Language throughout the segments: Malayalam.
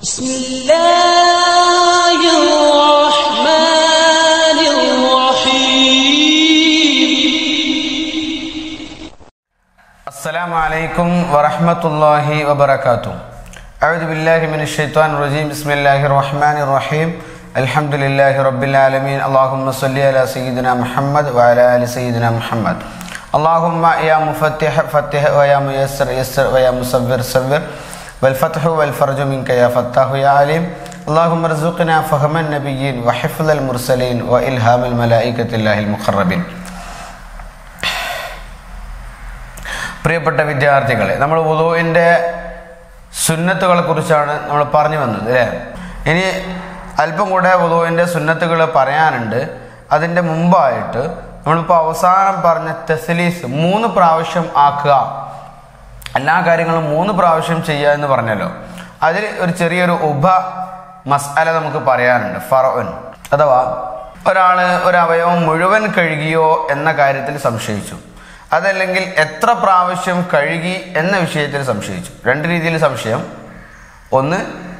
بسم الله الرحمن الرحيم السلام عليكم ورحمة الله وبركاته أعوذ بالله من الشيطان الرجيم بسم الله الرحمن الرحيم الحمد لله رب العالمين اللهم صل على سيدنا محمد وعلى آل سيدنا محمد اللهم يا مفتح فتح ويا ميسر يسر ويا مصبر صبر والفتح والفرج منك يا فتاح يا عليم اللهم ارزقنا فهم النبيين وحفظ المرسلين وإلهام الملائكة الله المقربين പ്രിയപ്പെട്ട വിദ്യാർത്ഥികളെ നമ്മൾ വുളുവിൻ്റെ സുന്നത്തുകളെ കുറിച്ചാണ് നമ്മൾ പറഞ്ഞു വന്നത് അല്ലേ ഇനി അല്പം കൂടെ വുളുവിൻ്റെ സുന്നത്തുകൾ പറയാനുണ്ട് അതിൻ്റെ മുമ്പായിട്ട് നമ്മളിപ്പോൾ അവസാനം പറഞ്ഞ തെസലീസ് മൂന്ന് പ്രാവശ്യം ആക്കുക എല്ലാ കാര്യങ്ങളും മൂന്ന് പ്രാവശ്യം ചെയ്യുക എന്ന് പറഞ്ഞല്ലോ അതിൽ ഒരു ചെറിയൊരു ഉപ മസാല നമുക്ക് പറയാനുണ്ട് ഫറോൻ അഥവാ ഒരാൾ ഒരു അവയവം മുഴുവൻ കഴുകിയോ എന്ന കാര്യത്തിൽ സംശയിച്ചു അതല്ലെങ്കിൽ എത്ര പ്രാവശ്യം കഴുകി എന്ന വിഷയത്തിൽ സംശയിച്ചു രണ്ട് രീതിയിൽ സംശയം ഒന്ന്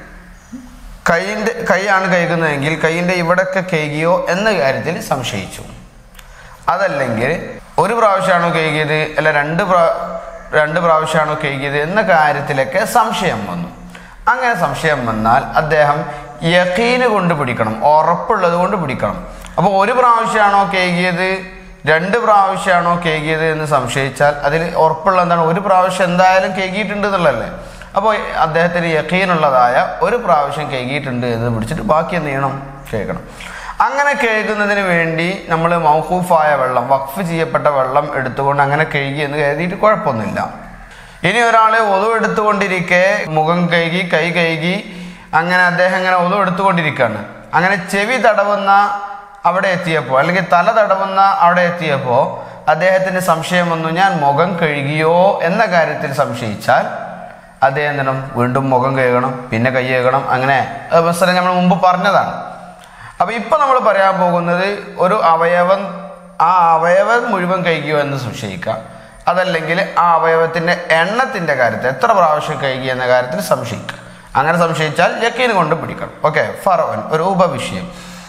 കൈയിൻ്റെ കൈയാണ് കഴുകുന്നതെങ്കിൽ കൈയിൻ്റെ ഇവിടൊക്കെ കഴുകിയോ എന്ന കാര്യത്തിൽ സംശയിച്ചു അതല്ലെങ്കിൽ ഒരു പ്രാവശ്യമാണോ കഴുകിയത് അല്ല രണ്ട് പ്രാ രണ്ട് പ്രാവശ്യമാണോ കഴുകിയത് എന്ന കാര്യത്തിലൊക്കെ സംശയം വന്നു അങ്ങനെ സംശയം വന്നാൽ അദ്ദേഹം യക്കീന് കൊണ്ട് പിടിക്കണം ഉറപ്പുള്ളത് കൊണ്ട് പിടിക്കണം അപ്പോൾ ഒരു പ്രാവശ്യമാണോ കഴുകിയത് രണ്ട് പ്രാവശ്യമാണോ കേകിയത് എന്ന് സംശയിച്ചാൽ അതിൽ ഉറപ്പുള്ള എന്താണ് ഒരു പ്രാവശ്യം എന്തായാലും കേകിയിട്ടുണ്ട് എന്നുള്ളതല്ലേ അപ്പോൾ അദ്ദേഹത്തിന് യക്കീനുള്ളതായ ഒരു പ്രാവശ്യം കേകിയിട്ടുണ്ട് എന്ന് പിടിച്ചിട്ട് ബാക്കി എന്ത് ചെയ്യണം കേൾക്കണം അങ്ങനെ കേൾക്കുന്നതിന് വേണ്ടി നമ്മൾ മൗഹൂഫായ വെള്ളം വഖഫ് ചെയ്യപ്പെട്ട വെള്ളം എടുത്തുകൊണ്ട് അങ്ങനെ കഴുകി എന്ന് കരുതിയിട്ട് കുഴപ്പമൊന്നുമില്ല ഇനി ഒരാൾ ഒതു എടുത്തുകൊണ്ടിരിക്കെ മുഖം കഴുകി കൈ കഴുകി അങ്ങനെ അദ്ദേഹം ഇങ്ങനെ ഒതു എടുത്തുകൊണ്ടിരിക്കുകയാണ് അങ്ങനെ ചെവി തടവുന്ന അവിടെ എത്തിയപ്പോൾ അല്ലെങ്കിൽ തല തടവുന്ന അവിടെ എത്തിയപ്പോൾ അദ്ദേഹത്തിന് സംശയം വന്നു ഞാൻ മുഖം കഴുകിയോ എന്ന കാര്യത്തിൽ സംശയിച്ചാൽ അദ്ദേഹം എന്തിനും വീണ്ടും മുഖം കഴുകണം പിന്നെ കൈ കഴുകണം അങ്ങനെ അവസരം നമ്മൾ മുമ്പ് പറഞ്ഞതാണ് അപ്പൊ ഇപ്പൊ നമ്മൾ പറയാൻ പോകുന്നത് ഒരു അവയവം ആ അവയവം മുഴുവൻ കഴുകിയോ എന്ന് സംശയിക്കാം അതല്ലെങ്കിൽ ആ അവയവത്തിന്റെ എണ്ണത്തിന്റെ കാര്യത്തിൽ എത്ര പ്രാവശ്യം കഴുകി എന്ന കാര്യത്തിൽ സംശയിക്കുക അങ്ങനെ സംശയിച്ചാൽ യക്കീന് കൊണ്ട് പിടിക്കണം ഓക്കെ ഫറവൻ ഒരു ഉപവിഷയം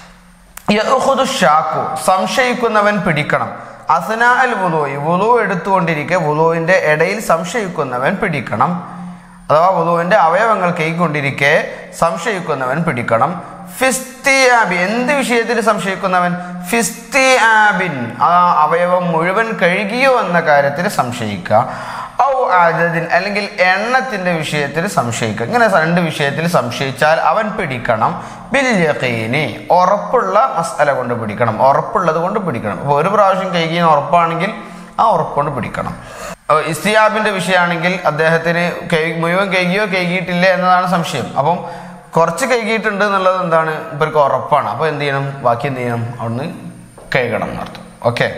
യഹുദു ഷാക്കു സംശയിക്കുന്നവൻ പിടിക്കണം അസന അൽ വുലോയി വുലു എടുത്തുകൊണ്ടിരിക്കെ വുലുവിന്റെ ഇടയിൽ സംശയിക്കുന്നവൻ പിടിക്കണം അഥവാ വുലുവിന്റെ അവയവങ്ങൾ കൈക്കൊണ്ടിരിക്കെ സംശയിക്കുന്നവൻ പിടിക്കണം ഫിസ്തിയാബി എന്ത് വിഷയത്തിൽ സംശയിക്കുന്നവൻ ഫിസ്തിയാബിൻ ആ അവയവം മുഴുവൻ കഴുകിയോ എന്ന കാര്യത്തിൽ സംശയിക്കുക ഔ ആദദിൻ അല്ലെങ്കിൽ എണ്ണത്തിന്റെ വിഷയത്തിൽ സംശയിക്കുക ഇങ്ങനെ രണ്ട് വിഷയത്തിൽ സംശയിച്ചാൽ അവൻ പിടിക്കണം ബിൽ യഖീനി ഉറപ്പുള്ള മസാല കൊണ്ട് പിടിക്കണം ഉറപ്പുള്ളത് കൊണ്ട് പിടിക്കണം അപ്പോൾ ഒരു പ്രാവശ്യം കൈകിന് ഉറപ്പാണെങ്കിൽ ആ ഉറപ്പുകൊണ്ട് പിടിക്കണം അഹ് ഇസ്തിയാബിന്റെ വിഷയമാണെങ്കിൽ അദ്ദേഹത്തിന് കൈ മുഴുവൻ കൈകിയോ കൈകിയിട്ടില്ലേ എന്നതാണ് സംശയം അപ്പം കുറച്ച് കൈകിയിട്ടുണ്ട് എന്നുള്ളത് എന്താണ് ഇവർക്ക് ഉറപ്പാണ് അപ്പോൾ എന്ത് ചെയ്യണം ബാക്കി എന്ത് ചെയ്യണം അവിടുന്ന് കഴുകണം എന്നർത്ഥം ഓക്കെ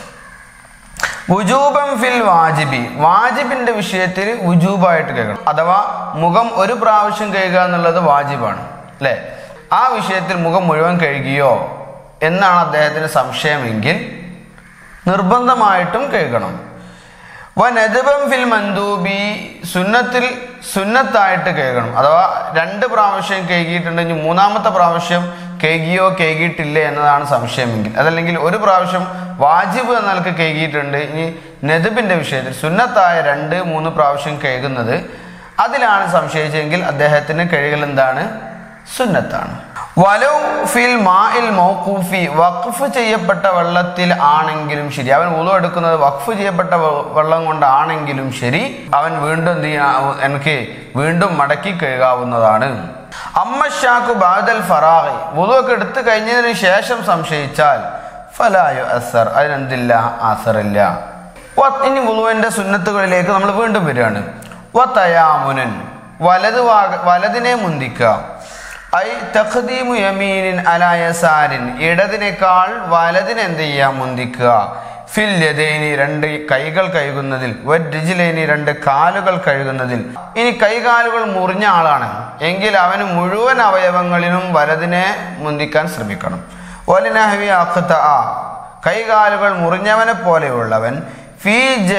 വുജൂബം ഫിൽ വാജിബി വാജിബിന്റെ വിഷയത്തിൽ വുജൂബായിട്ട് കേൾക്കണം അഥവാ മുഖം ഒരു പ്രാവശ്യം കഴുകുക എന്നുള്ളത് വാജിബാണ് അല്ലേ ആ വിഷയത്തിൽ മുഖം മുഴുവൻ കഴുകിയോ എന്നാണ് അദ്ദേഹത്തിന് സംശയമെങ്കിൽ നിർബന്ധമായിട്ടും കഴുകണം വനദബം ഫിൽ മന്ദൂബി സുന്നത്തിൽ സുന്നത്തായിട്ട് കേൾക്കണം അഥവാ രണ്ട് പ്രാവശ്യം കേകിയിട്ടുണ്ടെങ്കിൽ മൂന്നാമത്തെ പ്രാവശ്യം കേകിയോ കേകിയിട്ടില്ലേ എന്നതാണ് സംശയമെങ്കിൽ അതല്ലെങ്കിൽ ഒരു പ്രാവശ്യം വാജിബ് എന്ന നിലക്ക് കേകിയിട്ടുണ്ട് ഇനി നെതുബിന്റെ വിഷയത്തിൽ സുന്നത്തായ രണ്ട് മൂന്ന് പ്രാവശ്യം കേൾക്കുന്നത് അതിലാണ് സംശയിച്ചെങ്കിൽ അദ്ദേഹത്തിന് കഴുകൽ എന്താണ് സുന്നത്താണ് വലൗ ഫിൽ മാഇൽ മൗഖൂഫി വഖഫ് ചെയ്യപ്പെട്ട വെള്ളത്തിൽ ആണെങ്കിലും ശരി അവൻ ഉളു എടുക്കുന്നത് വഖഫ് ചെയ്യപ്പെട്ട വെ- വെള്ളം കൊണ്ടാണെങ്കിലും ശരി അവൻ വീണ്ടും എന്ത് ചെയ്യാം എനിക്ക് വീണ്ടും മടക്കി കഴുകാവുന്നതാണ് അമ്മഷാഖു ബാദൽ ഫറാഹി വുളുവൊക്കെ എടുത്തു കഴിഞ്ഞതിന് ശേഷം സംശയിച്ചാൽ ഫലായു അസർ അതിനെന്തില്ല അസറില്ല വ- ഇനി വുളുവിന്റെ സുന്നത്തുകളിലേക്ക് നമ്മൾ വീണ്ടും വരികയാണ് വതയാമുനൻ വലത് വാഗ വലതിനെ മുന്തിക്കുക ഐ തഖ്ദീമു യമീനിൻ അലാ യസാരിൻ ഇടതിനേക്കാൾ വലതിനെ എന്ത് ചെയ്യാം മുന്തിക്കുക ഫിൽ യദൈനി രണ്ട് കൈകൾ കഴുകുന്നതിൽ വരിജിലേനി രണ്ട് കാലുകൾ കഴുകുന്നതിൽ ഇനി കൈകാലുകൾ മുറിഞ്ഞ ആളാണ് എങ്കിൽ അവന് മുഴുവൻ അവയവങ്ങളിലും വലതിനെ മുന്തിക്കാൻ ശ്രമിക്കണം ഒലിനഹവി അഖ്ത ആ കൈകാലുകൾ മുറിഞ്ഞവനെ പോലെയുള്ളവൻ ഫീ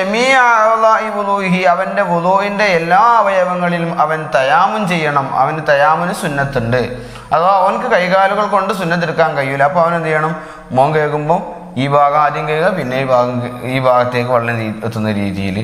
ജമീഅി അവൻ്റെ വുദോയിൻ്റെ എല്ലാ അവയവങ്ങളിലും അവൻ തയാമുൻ ചെയ്യണം അവന് തയാമുന് സുന്നത്തുണ്ട് അഥവാ അവനക്ക് കൈകാലുകൾ കൊണ്ട് സുന്നത്തെടുക്കാൻ കഴിയൂല അപ്പോൾ അവൻ എന്ത് ചെയ്യണം മോൻ കേൾക്കുമ്പോൾ ഈ ഭാഗം ആദ്യം കേൾക്കുക പിന്നെ ഈ ഭാഗം കേ- ഈ ഭാഗത്തേക്ക് വെള്ളം രീ- എത്തുന്ന രീതിയിൽ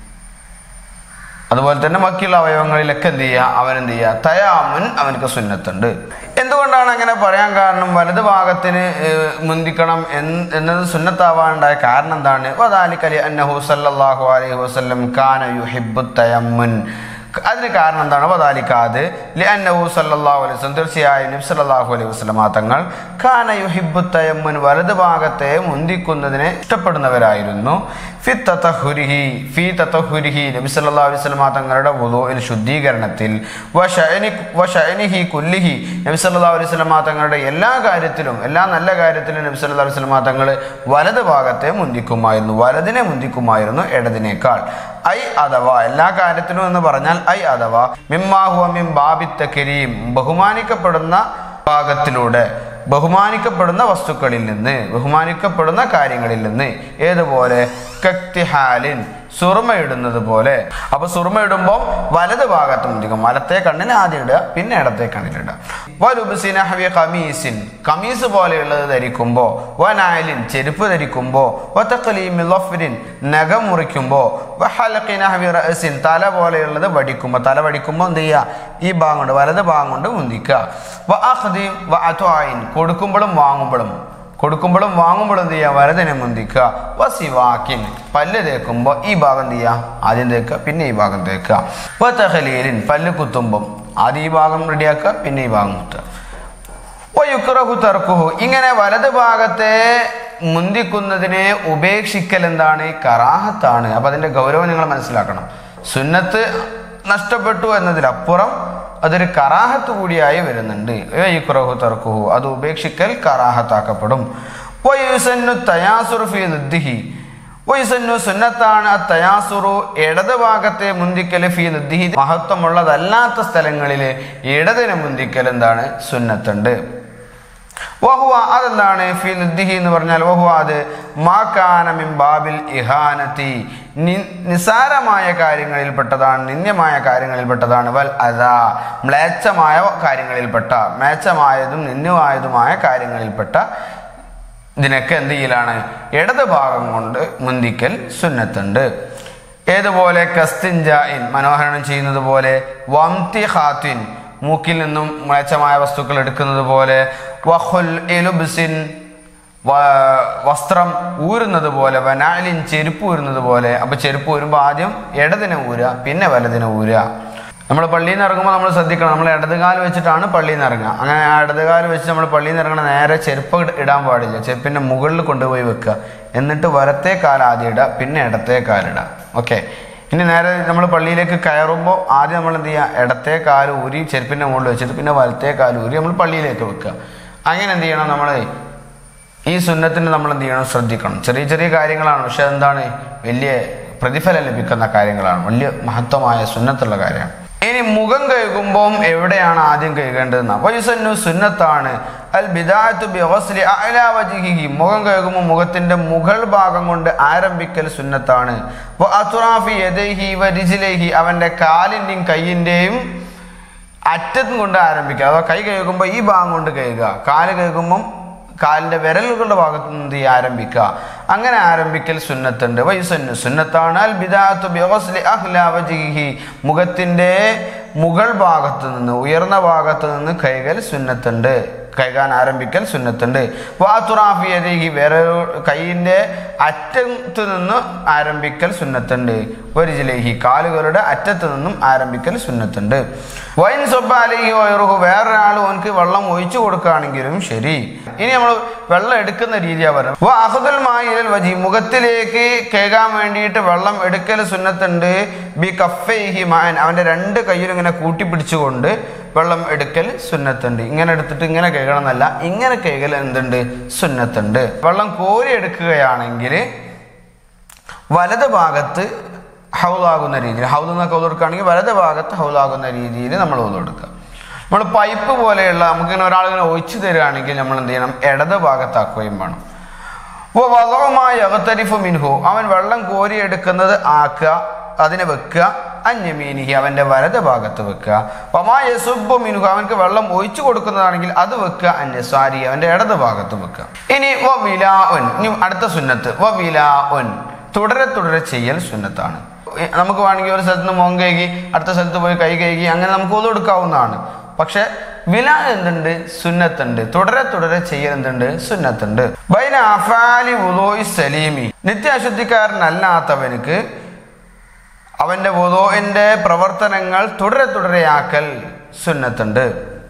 അതുപോലെ തന്നെ ബാക്കിയുള്ള അവയവങ്ങളിലൊക്കെ എന്ത് ചെയ്യുക അവൻ എന്ത് ചെയ്യുക തയാമുൻ അവനക്ക് സുന്നത്തുണ്ട് എന്തുകൊണ്ടാണ് അങ്ങനെ പറയാൻ കാരണം വലത് ഭാഗത്തിന് ഏഹ്, മുന്തിക്കണം എന്ന് എന്നത് സുന്നത്താവാനുണ്ടായ കാരണം എന്താണ് വദാലിക്കലി അന്നഹു സല്ലല്ലാഹു അലൈഹി വസല്ലം കാന യുഹിബ്ബു തയമ്മുൻ അതിന് കാരണം എന്താണ് വദാലിക്കാത് ലിഅന്നഹു സല്ലല്ലാഹു അലൈഹി വസല്ലം തീർച്ചയായും നബി സല്ലല്ലാഹു അലൈഹി വസല്ലം തങ്ങൾ കാന യുഹിബ്ബു തയമ്മുൻ വലത് ഭാഗത്തെ മുന്തിക്കുന്നതിനെ ഇഷ്ടപ്പെടുന്നവരായിരുന്നു ഫി തതഹുരിഹി ഫി തതഹുരിഹി നബി സല്ലല്ലാഹു അലൈഹി വസല്ലം തങ്ങളുടെ വുദൂഇൽ ശുദ്ധീകരണത്തിൽ വശഅനി വശഅനിഹി കുല്ലിഹി നബി സല്ലല്ലാഹു അലൈഹി വസല്ലം തങ്ങളുടെ എല്ലാ കാര്യത്തിലും എല്ലാ നല്ല കാര്യത്തിലും നബി സല്ലല്ലാഹു അലൈഹി വസല്ലം തങ്ങൾ വലത് ഭാഗത്തെ മുന്തിക്കുമായിരുന്നു വലതിനെ മുന്തിക്കുമായിരുന്നു ഇടതിനേക്കാൾ ഐ അഥവാ എല്ലാ കാര്യത്തിലും എന്ന് പറഞ്ഞാൽ ഐ അഥവാ മിമ്മാഹുവ മിം ബാബിത്ത കരീം ബഹുമാനിക്കപ്പെടുന്ന ഭാഗത്തിലൂടെ ബഹുമാനിക്കപ്പെടുന്ന വസ്തുക്കളിൽ നിന്ന് ബഹുമാനിക്കപ്പെടുന്ന കാര്യങ്ങളിൽ നിന്ന് ഏതുപോലെ കക്തിഹാലിൻ സുറുമയിടുന്നത് പോലെ അപ്പൊ സുറുമയിടുമ്പോൾ വലത് ഭാഗത്ത് മുന്തിക്കും വലത്തെ കണ്ണിന് ആദ്യം ഇടുക പിന്നെ ഇടത്തെ കണ്ണിലിടുക വലുബിസിന ഹവി കമീസിൻ കമീസ് പോലെയുള്ളത് ധരിക്കുമ്പോൾ വനായലിൻ ചെരുപ്പ് ധരിക്കുമ്പോൾ വത്തക്കലീമിൻ നഖം മുറിക്കുമ്പോൾ വഹലഖിന ഹവി റഅസിൻ തല പോലെയുള്ളത് വടിക്കുമ്പോൾ തല വടിക്കുമ്പോൾ എന്ത് ചെയ്യുക ഈ ഭാഗം കൊണ്ട് വലത് ഭാഗം കൊണ്ട് മുന്തിക്കുക വ അഖ്ദീം വ അത്വായിൻ കൊടുക്കുമ്പോഴും വാങ്ങുമ്പോഴും കൊടുക്കുമ്പോഴും വാങ്ങുമ്പോഴും എന്ത് ചെയ്യുക വലതിനെ മുന്തിക്കുക വസിവാക്കിൻ പല്ല് തേക്കുമ്പോൾ ഈ ഭാഗം എന്ത് ചെയ്യുക ആദ്യം തേക്കുക പിന്നെ ഈ ഭാഗം തേക്കുക വത്തഹലീലിൻ പല്ല് കുത്തുമ്പം ആദ്യം ഈ ഭാഗം റെഡിയാക്കുക പിന്നെ ഈ ഭാഗം കുത്തുക വയുക്രഹു തർക്കുഹു ഇങ്ങനെ വലത് ഭാഗത്തെ മുന്തിക്കുന്നതിനെ ഉപേക്ഷിക്കൽ എന്താണ് കറാഹത്താണ് അപ്പൊ അതിന്റെ ഗൗരവം നിങ്ങൾ മനസ്സിലാക്കണം സുന്നത്ത് നഷ്ടപ്പെട്ടു എന്നതിലപ്പുറം അതൊരു കറാഹത്ത് കൂടിയായി വരുന്നുണ്ട് വയുക്രഹു തർക്കുഹു അത് ഉപേക്ഷിക്കൽ കറാഹത്താക്കപ്പെടും വയുസന്നു തയാസുർ ഫി നിദ്ദിഹി വൈസന്നു സുന്നത്താണ് ആ തയാസുറു ഇടത് ഭാഗത്തെ മുന്തിക്കൽ ഫി നിദ്ദിഹി മഹത്വമുള്ളതല്ലാത്ത സ്ഥലങ്ങളിൽ ഇടതിനെ മുന്തിക്കൽ എന്താണ് സുന്നത്തുണ്ട് വഹുവ അതെന്താണ് ഫി നിദ്ദിഹി എന്ന് പറഞ്ഞാൽ വഹുവ അത് മാക്കാന മിൻ ബാബിൽ ഇഹാനത്തി നി- നിസാരമായ കാര്യങ്ങളിൽപ്പെട്ടതാണ് നിന്ദ്യമായ കാര്യങ്ങളിൽപ്പെട്ടതാണ് വൽ അതാ മ്ലേച്ഛമായ കാര്യങ്ങളിൽപ്പെട്ട മ്ലേച്ഛമായതും നിന്ദ്യമായതുമായ കാര്യങ്ങളിൽപ്പെട്ട ഇതിനൊക്കെ എന്ത് ചെയ്യലാണ് ഇടത് ഭാഗം കൊണ്ട് മുന്തിക്കൽ സുന്നത്തുണ്ട് ഏതുപോലെ കസ്തിൻജായിൻ മനോഹരണം ചെയ്യുന്നത് പോലെ വംതി ഹാത്തിൻ മൂക്കിൽ നിന്നും മ്ലേച്ഛമായ വസ്തുക്കൾ എടുക്കുന്നത് പോലെ വഹുൽ എലുബിസിൻ വ- വസ്ത്രം ഊരുന്നത് പോലെ വനാലിൻ ചെരുപ്പ് ഊരുന്നത് പോലെ അപ്പൊ ചെരുപ്പ് ഊരുമ്പോൾ ആദ്യം ഇടതിനെ ഊരുക പിന്നെ വലതിനെ ഊരുക നമ്മൾ പള്ളിയിൽ നിന്ന് ഇറങ്ങുമ്പോൾ നമ്മൾ ശ്രദ്ധിക്കണം നമ്മൾ ഇടതുകാല് വെച്ചിട്ടാണ് പള്ളിയിൽ നിന്ന് ഇറങ്ങുക അങ്ങനെ ആ ഇടതുകാല് വെച്ച് നമ്മൾ പള്ളിയിൽ നിന്ന് ഇറങ്ങണ നേരെ ചെരുപ്പ് ഇട- ഇടാൻ പാടില്ല ചെരുപ്പിൻ്റെ മുകളിൽ കൊണ്ടുപോയി വെക്കുക എന്നിട്ട് വലത്തെ കാൽ ആദ്യം ഇടുക പിന്നെ ഇടത്തെ കാലിടുക ഓക്കെ ഇനി നേരെ നമ്മൾ പള്ളിയിലേക്ക് കയറുമ്പോൾ ആദ്യം നമ്മൾ എന്ത് ചെയ്യുക ഇടത്തെ കാല് ഊരി ചെരുപ്പിൻ്റെ മുകളിൽ വെച്ചിട്ട് പിന്നെ വലത്തെ കാല് ഊരി നമ്മൾ പള്ളിയിലേക്ക് വെക്കുക അങ്ങനെ എന്ത് ചെയ്യണം നമ്മൾ ഈ സുന്നത്തിന് നമ്മൾ എന്ത് ചെയ്യണം ശ്രദ്ധിക്കണം ചെറിയ ചെറിയ കാര്യങ്ങളാണ് പക്ഷെ എന്താണ് വലിയ പ്രതിഫലം ലഭിക്കുന്ന കാര്യങ്ങളാണ് വലിയ മഹത്വമായ സുന്നത്തുള്ള കാര്യമാണ് ഇനി മുഖം കഴുകുമ്പോൾ എവിടെയാണ് ആദ്യം കഴുകേണ്ടതെന്ന് വയുസന്നു സുന്നത്താണ് അൽ ബിദായത്തു ബിഗസ്ലി അഅലാ വജ്ഹിഹി മുഖം കഴുകുമ്പോൾ മുഖത്തിന്റെ മുകൾ ഭാഗം കൊണ്ട് ആരംഭിക്കൽ സുന്നത്താണ് വ അത്റാഫി യദൈഹി വ റിജ്ലൈഹി അവന്റെ കാലിന്റെയും കൈയിന്റെയും അറ്റത്തും കൊണ്ട് ആരംഭിക്കുക അഥവാ കൈ കഴുകുമ്പോൾ ഈ ഭാഗം കൊണ്ട് കഴുകുക കാല് കഴുകുമ്പം കാലിന്റെ വിരലുകളുടെ ഭാഗത്ത് നിന്ന് ഈ ആരംഭിക്കുക അങ്ങനെ ആരംഭിക്കൽ സുന്നത്തുണ്ട് വൈസന്നു സുന്നത്താണ് അൽ ബിദാത്തു ബിഗസ്ലി അഹ്ലാ വജ്ഹിഹി മുഖത്തിന്റെ മുകൾ ഭാഗത്ത് നിന്ന് ഉയർന്ന ഭാഗത്ത് നിന്ന് കൈകൾ സുന്നത്തുണ്ട് കൈകാൻ ആരംഭിക്കൽ സുന്നത്തുണ്ട് വാത്തുറാഫിയതേക്ക് വേറെ കൈയിൻ്റെ അറ്റത്ത് നിന്ന് ആരംഭിക്കൽ സുന്നത്തുണ്ട് ഒരു ജിലേഹി കാലുകളുടെ അറ്റത്ത് നിന്നും ആരംഭിക്കൽ സുന്നത്തുണ്ട് വൈൻ സ്വബാലഹി ഓയറുഹു വേറൊരാൾ ഓനക്ക് വെള്ളം ഒഴിച്ചു കൊടുക്കുകയാണെങ്കിലും ശരി ഇനി നമ്മൾ വെള്ളം എടുക്കുന്ന രീതിയാ പറയുന്നത് വ അഹദുൽ മായിലൽ വജി മുഖത്തിലേക്ക് കേൾക്കാൻ വേണ്ടിയിട്ട് വെള്ളം എടുക്കൽ സുന്നത്തുണ്ട് ബി കഫൈഹി മാൻ അവൻ്റെ രണ്ട് കയ്യിലും ഇങ്ങനെ കൂട്ടിപ്പിടിച്ചുകൊണ്ട് വെള്ളം എടുക്കൽ സുന്നത്തുണ്ട് ഇങ്ങനെ എടുത്തിട്ട് ഇങ്ങനെ കഴുകണം എന്നല്ല ഇങ്ങനെ കഴുകൽ എന്തുണ്ട് സുന്നത്തുണ്ട് വെള്ളം കോരി എടുക്കുകയാണെങ്കിൽ വലത് ഭാഗത്ത് ഹൗലാകുന്ന രീതിയിൽ ഹൗൽ എന്നൊക്കെ ഒതുടുക്കുകയാണെങ്കിൽ വലത് ഭാഗത്ത് ഹൗലാകുന്ന രീതിയിൽ നമ്മൾ ഒതുടുക്കുക നമ്മൾ പൈപ്പ് പോലെയുള്ള നമുക്കിങ്ങനെ ഒരാളിങ്ങനെ ഒഴിച്ചു തരികയാണെങ്കിൽ നമ്മൾ എന്ത് ചെയ്യണം ഇടത് ഭാഗത്താക്കുകയും വേണം വധവുമായി അകത്തരിഫു മിൻഹു അവൻ വെള്ളം കോരിയെടുക്കുന്നത് ആക്കുക അതിനെ വെക്കുക അന്യമീനിഹി അവന്റെ വലത് ഭാഗത്ത് വെക്കുക വമായ സുബ്ബു മിൻഹു അവൻക്ക് വെള്ളം ഒഴിച്ചു കൊടുക്കുന്നതാണെങ്കിൽ അത് വെക്കുക അന്യസാരി അവന്റെ ഇടത് ഭാഗത്ത് വെക്കുക ഇനി വ വിലാഉൻ ഇനി അടുത്ത സുന്നത്ത് വ വിലാഉൻ തുടരെ തുടരെ ചെയ്യൽ സുന്നത്താണ് ഏ, നമുക്ക് വേണമെങ്കിൽ ഒരു സ്ഥലത്ത് നിന്ന് മോൻ കഴുകി അടുത്ത സ്ഥലത്ത് പോയി കൈ കഴുകി അങ്ങനെ നമുക്ക് ഒതു കൊടുക്കാവുന്നതാണ് പക്ഷെ വില എന്തുണ്ട് സുന്നത്തുണ്ട് തുടരെ തുടരെ ചെയ്യൽ എന്തുണ്ട് സുന്നത്തുണ്ട് ബൈന അഫാലി വുദോയി സലീമി നിത്യാശുദ്ധിക്കാരനല്ലാത്തവനക്ക് അവന്റെ വുദോന്റെ പ്രവർത്തനങ്ങൾ തുടരെ തുടരെയാക്കൽ സുന്നത്തുണ്ട്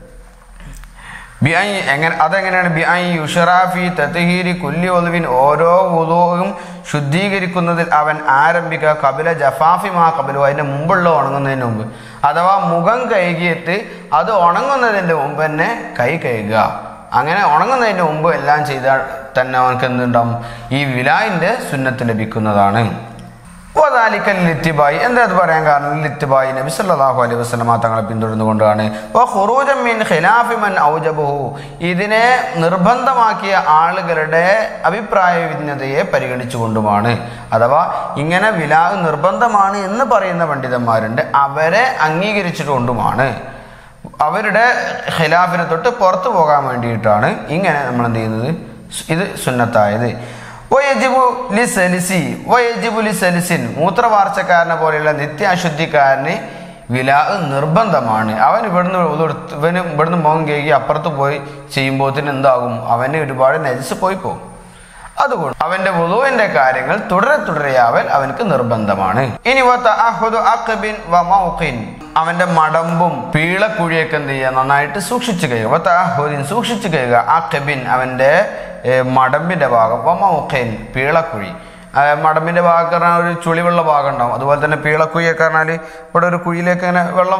ബിഐ എങ്ങനെ അതെങ്ങനെയാണ് ബിഐ യുഷറാഫി തത്തഹീരി കുല്ലി ഒലുവിൻ ഓരോ വുദോവും ശുദ്ധീകരിക്കുന്നതിൽ അവൻ ആരംഭിക്കുക കപില ജഫാഫി മാ കപിലു അതിന്റെ മുമ്പുള്ള ഉണങ്ങുന്നതിന് മുമ്പ് അഥവാ മുഖം കഴുകിയിട്ട് അത് ഉണങ്ങുന്നതിന്റെ മുമ്പ് തന്നെ കൈ കഴുകുക അങ്ങനെ ഉണങ്ങുന്നതിന് മുമ്പ് എല്ലാം ചെയ്താൽ തന്നെ അവനക്ക് എന്തുണ്ടാവും ഈ വിലായിന്റെ സുന്നത്ത് ലഭിക്കുന്നതാണ് വദാലിക്കൽ ലിത്തിബായി എന്താ അത് പറയാൻ കാരണം ലിത്തിബായി നബി സല്ലല്ലാഹു അലൈഹി വസല്ലമ തങ്ങളെ പിന്തുടർന്നുകൊണ്ടാണ് വ ഖുറൂജൻ മിൻ ഖിലാഫി മൻ ഔജബഹു ഇതിനെ നിർബന്ധമാക്കിയ ആളുകളുടെ അഭിപ്രായ വിജ്ഞതയെ പരിഗണിച്ചുകൊണ്ടുമാണ് അഥവാ ഇങ്ങനെ വിലാഹ് നിർബന്ധമാണ് എന്ന് പറയുന്ന പണ്ഡിതന്മാരുണ്ട് അവരെ അംഗീകരിച്ചുകൊണ്ടുമാണ് അവരുടെ ഖിലാഫിനെ തൊട്ട് പുറത്തു പോകാൻ വേണ്ടിയിട്ടാണ് ഇങ്ങനെ നമ്മൾ എന്ത് ചെയ്യുന്നത് ഇത് സുന്നത്തായത് വയജിബു ലി സലിസി വയജിബു ലി സലിസിൻ മൂത്രവാർച്ചക്കാരനെ പോലെയുള്ള നിത്യാശുദ്ധിക്കാരന് വില നിർബന്ധമാണ് അവൻ ഇവിടുന്ന് ഉതെടുത്ത് ഇവന് ഇവിടുന്ന് മുഖം കേൾക്കി അപ്പുറത്ത് പോയി ചെയ്യുമ്പോഴത്തേന് എന്താകും അവന് ഒരുപാട് നജസ് പോയി പോകും അതുകൊണ്ട് അവന്റെ വുളുവിന്റെ കാര്യങ്ങൾ തുടരെ തുടരെയാവൽ അവനക്ക് നിർബന്ധമാണ് ഇനി വ തഅഹുദു അഖ്ബിൻ വ മൗഖിൻ അവന്റെ മടമ്പും പീളക്കുഴിയൊക്കെ എന്ത് ചെയ്യുക നന്നായിട്ട് സൂക്ഷിച്ചു കഴിയുക വ തഅഹുദിൻ സൂക്ഷിച്ചു കഴിയുക അഖ്ബിൻ അവന്റെ ഏ, മടമ്പിന്റെ ഭാഗം വ മൗഖിൻ പീളക്കുഴി ആ, മടമ്പിന്റെ ഭാഗം പറഞ്ഞാൽ ഒരു ചുളിവുള്ള ഭാഗം ഉണ്ടാവും അതുപോലെ തന്നെ പീളക്കുഴിയൊക്കെ പറഞ്ഞാൽ ഇവിടെ ഒരു കുഴിയിലേക്ക് ഇങ്ങനെ വെള്ളം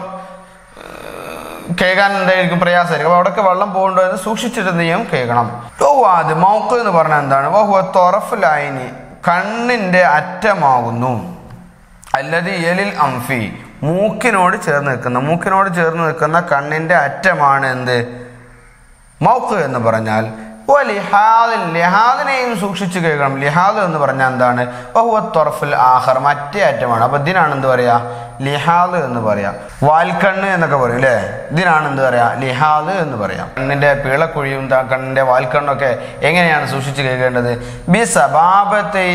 കേൾക്കാൻ എന്തായിരിക്കും പ്രയാസമായിരിക്കും അപ്പോൾ അവിടെയൊക്കെ വെള്ളം പോകണ്ടോ എന്ന് സൂക്ഷിച്ചിട്ട് എന്ത് ചെയ്യും കേൾക്കണം അത് മൗക്ക് എന്ന് പറഞ്ഞാൽ എന്താണ് വഹുവ തൊറഫ് ലൈനി കണ്ണിന്റെ അറ്റമാകുന്നു അല്ലത് എലിൽ അംഫി മൂക്കിനോട് ചേർന്ന് നിൽക്കുന്ന മൂക്കിനോട് ചേർന്ന് നിൽക്കുന്ന കണ്ണിന്റെ അറ്റമാണ് എന്ത് മൗക്ക് എന്ന് പറഞ്ഞാൽ ഓ ലിഹാദിൻ ലിഹാദിനെയും സൂക്ഷിച്ചു കേൾക്കണം ലിഹാദ് എന്ന് പറഞ്ഞാൽ എന്താണ് ബഹുവ തൊറഫുൽ ആഹർ മറ്റേ അറ്റമാണ് അപ്പൊ ഇതിനാണ് എന്ത് പറയാ ലിഹാദ് എന്ന് പറയാ വാൽക്കണ്ണ് എന്നൊക്കെ പറയും അല്ലേ ഇതിനാണ് എന്ത് പറയാ ലിഹാദ് എന്ന് പറയാം കണ്ണിന്റെ പീളക്കുഴിയും ത- കണ്ണിന്റെ വാൽക്കണ്ണൊക്കെ എങ്ങനെയാണ് സൂക്ഷിച്ചു കേൾക്കേണ്ടത് ബി സബാബത്തെ